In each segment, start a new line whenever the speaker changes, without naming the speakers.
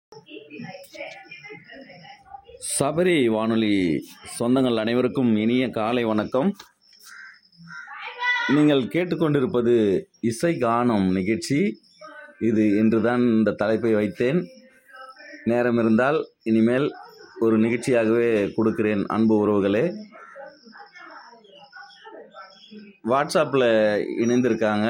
சபரி வானொலி சொந்தங்கள் அனைவருக்கும் இனிய காலை வணக்கம் நீங்கள் கேட்டுக்கொண்டிருப்பது இசை கானம் நிகழ்ச்சி இது இன்றுதான் இந்த தலைப்பை வைத்தேன் நேரம் இருந்தால் இனிமேல் ஒரு நிகழ்ச்சியாகவே கொடுக்கிறேன் அன்பு உறவுகளே வாட்ஸ்அப்பில் இணைந்திருக்காங்க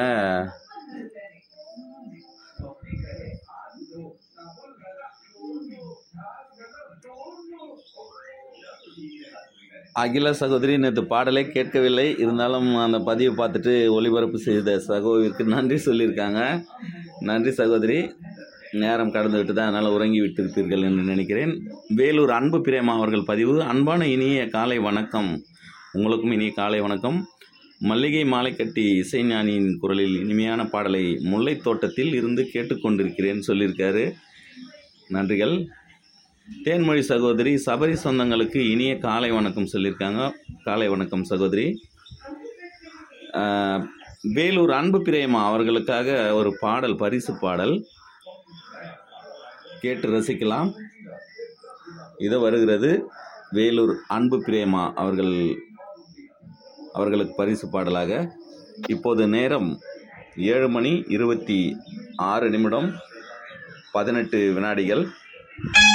அகில சகோதரி நேற்று பாடலே கேட்கவில்லை இருந்தாலும் அந்த பதிவை பார்த்துட்டு ஒளிபரப்பு செய்த சகோதரிக்கு நன்றி சொல்லியிருக்காங்க நன்றி சகோதரி நேரம் கடந்து விட்டு தான் அதனால் உறங்கி விட்டிருப்பீர்கள் என்று நினைக்கிறேன் வேலூர் அன்பு பிரேமா அவர்கள் பதிவு அன்பான இனிய காலை வணக்கம் உங்களுக்கும் இனிய காலை வணக்கம் மல்லிகை மாலை கட்டி இசைஞானியின் குரலில் இனிமையான பாடலை முல்லைத் தோட்டத்தில் இருந்து கேட்டுக்கொண்டிருக்கிறேன் சொல்லியிருக்காரு நன்றிகள் தேன்மொழி சகோதரி சபரி சொந்தங்களுக்கு இனிய காலை வணக்கம் சொல்லியிருக்காங்க காலை வணக்கம் சகோதரி ஆஹ், வேலூர் அன்பு பிரேமா அவர்களுக்காக ஒரு பாடல் பரிசு பாடல் கேட்டு ரசிக்கலாம் இது வருகிறது வேலூர் அன்பு பிரேமா அவர்கள் அவர்களுக்கு பரிசு பாடலாக இப்போது நேரம் ஏழு மணி இருபத்தி ஆறு நிமிடம் பதினெட்டு வினாடிகள்